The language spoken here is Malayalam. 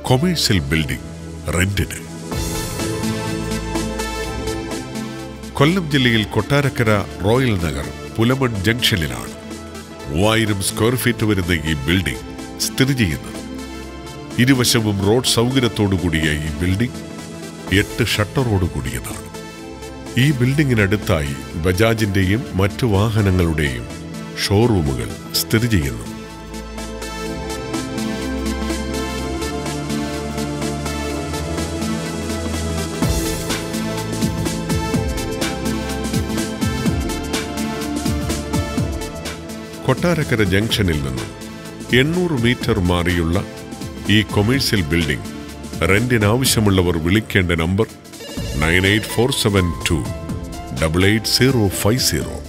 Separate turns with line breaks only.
കൊമേഴ്സ്യൽ ബിൽഡിംഗ് റെന്റിന് കൊല്ലം ജില്ലയിൽ കൊട്ടാരക്കര റോയൽ നഗർ പുലമൺ ജംഗ്ഷനിലാണ് മൂവായിരം സ്ക്വയർ ഫീറ്റ് വരുന്ന ഈ ബിൽഡിംഗ് സ്ഥിതി ചെയ്യുന്നത് ഇരുവശവും റോഡ് സൗകര്യത്തോടുകൂടിയ ഈ ബിൽഡിംഗ് എട്ട് ഷട്ടറോട് കൂടിയതാണ് ഈ ബിൽഡിങ്ങിനടുത്തായി ബജാജിന്റെയും മറ്റു വാഹനങ്ങളുടെയും ഷോറൂമുകൾ സ്ഥിതി ചെയ്യുന്നു കൊട്ടാരക്കര ജംഗ്ഷനിൽ നിന്നും എണ്ണൂറ് മീറ്റർ മാറിയുള്ള ഈ കൊമേഴ്സ്യൽ ബിൽഡിംഗ് റെന്റിന് ആവശ്യമുള്ളവർ വിളിക്കേണ്ട number nine eight four seven two double eight zero five zero